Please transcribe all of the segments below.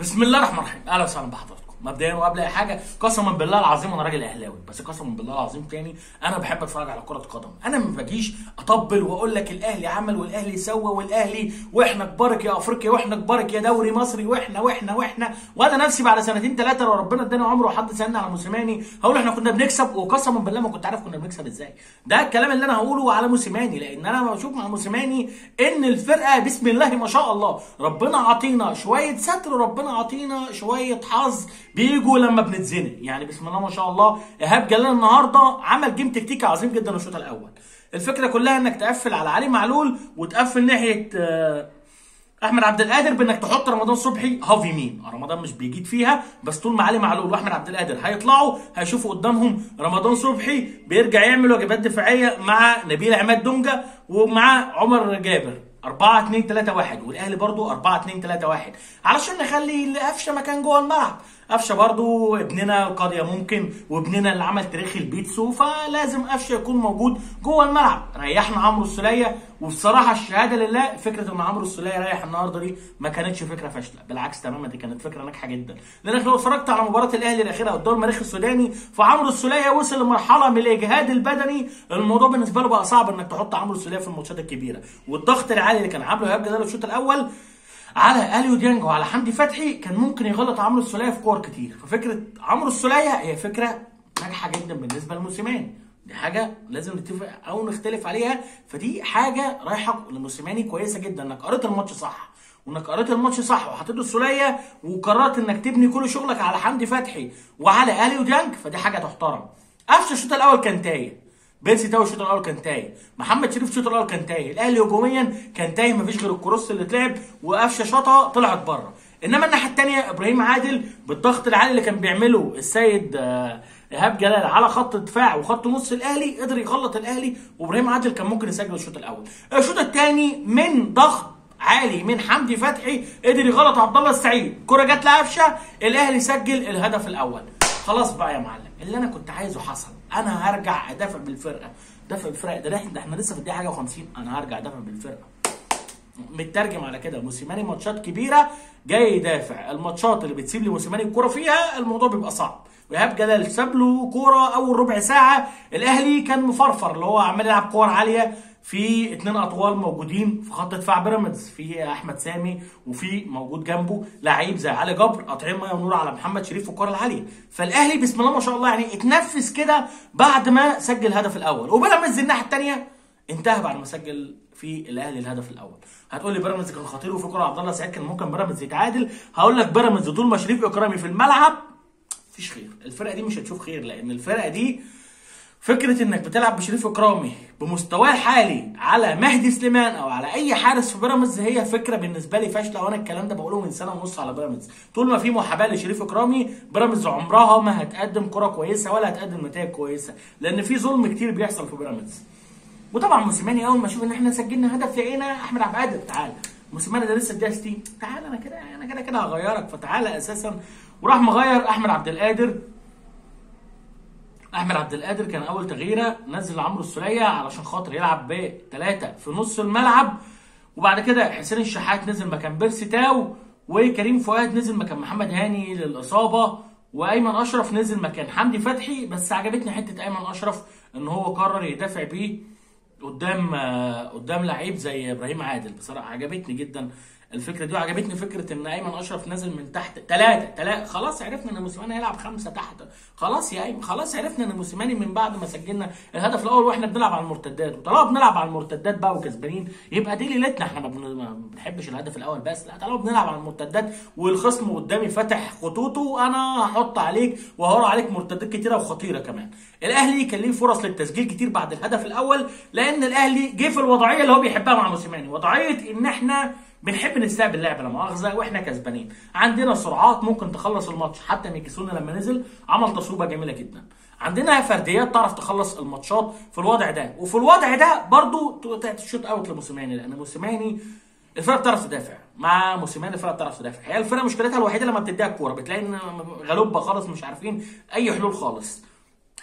بسم الله الرحمن الرحيم اهلا وسهلا بحضراتكم مبدئيا وقبل اي حاجه قسما بالله العظيم انا راجل اهلاوي بس قسما بالله العظيم تاني انا بحب اتفرج على كره قدم انا ما باجيش اطبل واقول لك الاهلي عمل والاهلي سوى والاهلي واحنا كبارك يا افريقيا واحنا كبارك يا دوري مصري واحنا واحنا واحنا وانا نفسي بعد سنتين ثلاثه لو ربنا اداني عمر وحد سالني على موسيماني هقول احنا كنا بنكسب وقسما بالله ما كنت عارف كنا بنكسب ازاي ده الكلام اللي انا هقوله على موسيماني لان انا بشوف مع موسيماني ان الفرقه بسم الله ما شاء الله ربنا عطينا شويه ستر وربنا عطينا شويه حظ بيجوا لما بنتزنق يعني بسم الله ما شاء الله ايهاب جلال النهارده عمل جيم تكتيكي عظيم جدا الشوط الاول الفكره كلها انك تقفل على علي معلول وتقفل ناحيه آه، احمد عبد القادر بانك تحط رمضان صبحي هاف يمين رمضان مش بيجيد فيها بس طول ما علي معلول واحمد عبد القادر هيطلعوا هيشوفوا قدامهم رمضان صبحي بيرجع يعمل واجبات دفاعيه مع نبيل عماد دونجا ومع عمر جابر 4 2 3 1 والاهلي برضو 4 2 3 1 علشان نخلي قفشه مكان جوه الملعب قفشه برضو ابننا القاضيه ممكن وابننا اللي عمل تاريخ البيتسو فلازم قفشه يكون موجود جوه الملعب ريحنا عمرو السوليه وبصراحه الشهاده لله فكره ان عمرو السوليه رايح النهارده دي ما كانتش فكره فاشله بالعكس تماما دي كانت فكره ناجحه جدا لانك لو اتفرجت على مباراه الاهلي الاخيره قدام المريخ السوداني فعمرو السوليه وصل لمرحله من الاجهاد البدني الموضوع بالنسبه له بقى صعب انك تحط عمرو السوليه في الماتشات الكبيره والضغط العالي اللي كان عامله ايهاب جلال الشوط الاول على اليو ديانج وعلى حمدي فتحي كان ممكن يغلط عمرو السوليه في كور كتير ففكره عمرو السوليه هي فكره ناجحه جدا بالنسبه لموسيماني دي حاجه لازم نتفق او نختلف عليها فدي حاجه رايحه لموسيماني كويسه جدا انك قريت الماتش صح وانك قريت الماتش صح وحطيت السوليه وقررت انك تبني كل شغلك على حمدي فتحي وعلى اليو ديانج فدي حاجه تحترم قفشه الشوط الاول كان تايه بيرسي تاو الشوط الاول كان تايه محمد شريف الشوط الاول كان تايه الاهلي هجوميا كان تايه مفيش غير الكروس اللي اتلعب وقفشه شاطها طلعت بره انما الناحيه الثانيه ابراهيم عادل بالضغط العالي اللي كان بيعمله السيد آه، ايهاب جلال على خط الدفاع وخط نص الاهلي قدر يغلط الاهلي وابراهيم عادل كان ممكن يسجل الشوط الاول الشوط الثاني من ضغط عالي من حمدي فتحي قدر يغلط عبد الله السعيد كره جت لقفشه الاهلي سجل الهدف الاول خلاص بقى يا معلم اللي انا كنت عايزه حصل انا هرجع ادافع بالفرقه دافع بالفرقه ده ده احنا لسه في الدقيقه حاجه و50 انا هرجع ادافع بالفرقه مترجم على كده موسيماني ماتشات كبيره جاي يدافع الماتشات اللي بتسيب لي موسيماني الكوره فيها الموضوع بيبقى صعب وإيهاب جلال ساب له كوره اول ربع ساعه الاهلي كان مفرفر اللي هو عمال يلعب كور عاليه في اتنين اطوال موجودين في خط دفاع بيراميدز في احمد سامي وفي موجود جنبه لعيب زي علي جبر قاطعين ميه ونور على محمد شريف في الكره العاليه فالاهلي بسم الله ما شاء الله يعني اتنفس كده بعد ما سجل الهدف الاول وبيراميدز الناحيه الثانيه انتهى بعد ما سجل في الاهلي الهدف الاول هتقول لي بيراميدز كان خطير وفي كره عبد الله سعيد كان ممكن بيراميدز يتعادل هقول لك بيراميدز طول ما شريف اكرامي في الملعب مفيش خير الفرقه دي مش هتشوف خير لان الفرقه دي فكره انك بتلعب بشريف اكرامي بمستواه الحالي على مهدي سليمان او على اي حارس في بيراميدز هي فكره بالنسبه لي فاشله وانا الكلام ده بقوله من سنه ونص على بيراميدز طول ما في محاباه لشريف اكرامي بيراميدز عمرها ما هتقدم كره كويسه ولا هتقدم نتائج كويسه لان في ظلم كتير بيحصل في بيراميدز وطبعا موسيماني اول ما اشوف ان احنا سجلنا هدف لقينا احمد عبد القادر تعالى موسيماني ده لسه الدقيقه 60 تعالى انا كده انا كده كده هغيرك فتعالى اساسا وراح مغير احمد عبد القادر احمد عبد القادر كان اول تغييره نزل عمرو السوليه علشان خاطر يلعب بثلاثه في نص الملعب وبعد كده حسين الشحات نزل مكان بيرسي تاو وكريم فؤاد نزل مكان محمد هاني للاصابه وايمن اشرف نزل مكان حمدي فتحي بس عجبتني حته ايمن اشرف ان هو قرر يدافع بيه قدام آه، قدام لعيب زي ابراهيم عادل بصراحه عجبتني جدا الفكره دي وعجبتني فكره ان ايمن اشرف نازل من تحت ثلاثه ثلاثه خلاص عرفنا ان موسيماني هيلعب خمسه تحت خلاص يا ايمن خلاص عرفنا ان موسيماني من بعد ما سجلنا الهدف الاول واحنا بنلعب على المرتدات وطالما بنلعب على المرتدات بقى وكسبانين يبقى دي ليلتنا احنا ما بن- ما بنحبش الهدف الاول بس لا طالما بنلعب على المرتدات والخصم قدامي فاتح خطوطه انا هحط عليك وهقرا عليك مرتدات كتيره وخطيره كمان الاهلي كان ليه فرص للتسجيل كتير بعد الهدف الاول لان الاهلي جه في الوضعيه اللي هو بيحبها مع موسيماني وضعيه ان احنا بنحب نستقبل اللعب لا مؤاخذه واحنا كسبانين عندنا سرعات ممكن تخلص الماتش حتى ميكيسوني لما نزل عمل تصويبه جميله جدا عندنا فرديات تعرف تخلص الماتشات في الوضع ده وفي الوضع ده برضو تشوت اوت لموسيماني لان موسيماني الفرقه بتعرف تدافع مع موسيماني الفرقه بتعرف تدافع هي الفرقه مشكلتها الوحيده لما بتديها الكوره بتلاقي ان غلوبه خالص مش عارفين اي حلول خالص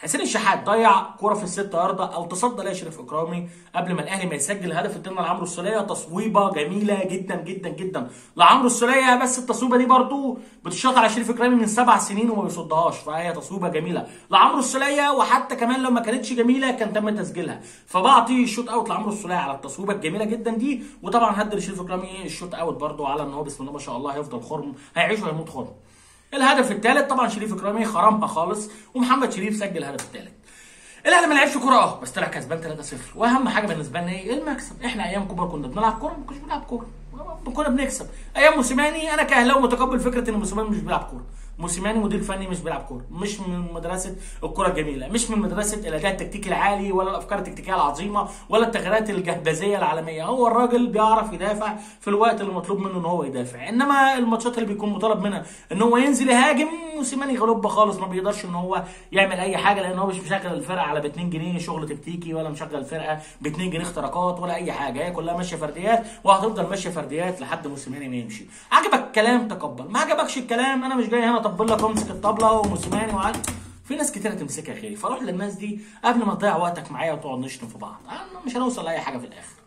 حسين الشحات ضيع كرة في الست ياردة او تصدى لها شريف اكرامي قبل ما الاهلي ما يسجل الهدف الثاني لعمرو السوليه تصويبه جميله جدا جدا جدا لعمرو السوليه بس التصويبه دي برضو بتشاط على شريف اكرامي من سبع سنين وما بيصدهاش فهي تصويبه جميله لعمرو السوليه وحتى كمان لو ما كانتش جميله كان تم تسجيلها فبعطي الشوط اوت لعمرو السوليه على التصويبه الجميله جدا دي وطبعا هدي لشريف اكرامي الشوط اوت برضو على ان هو بسم الله ما شاء الله هيفضل خرم هيعيش وهيموت خرم الهدف الثالث طبعا شريف اكرامي خرمها خالص ومحمد شريف سجل الهدف الثالث الاهلي ما لعبش كوره اه بس طلع كسبان 3-0 واهم حاجه بالنسبه لنا ايه المكسب احنا ايام كبر كنا بنلعب كوره ما كناش بنلعب كوره كنا بنكسب ايام موسيماني انا كاهلاوي متقبل فكره ان موسيماني مش بيلعب كوره موسيماني مدير فني مش بيلعب كوره مش من مدرسه الكره الجميله مش من مدرسه الاداء التكتيكي العالي ولا الافكار التكتيكيه العظيمه ولا التغييرات الجهبذيه العالميه هو الراجل بيعرف يدافع في الوقت اللي مطلوب منه ان هو يدافع انما الماتشات اللي بيكون مطالب منها ان هو ينزل يهاجم موسيماني غلوبه خالص ما بيقدرش ان هو يعمل اي حاجه لان هو مش مشغل الفرقه على ب 2 جنيه شغل تكتيكي ولا مشغل الفرقه ب 2 جنيه اختراقات ولا اي حاجه هي كلها ماشيه فرديات وهتفضل ماشيه فرديات لحد موسيماني ما يمشي عجبك الكلام تقبل ما عجبكش الكلام انا مش جاي هنا اطبل لك وامسك الطبله وموسيماني وعاد في ناس كتير تمسكها خيري فروح للناس دي قبل ما تضيع وقتك معايا وتقعد نشتم في بعض أنا مش هنوصل لاي حاجه في الاخر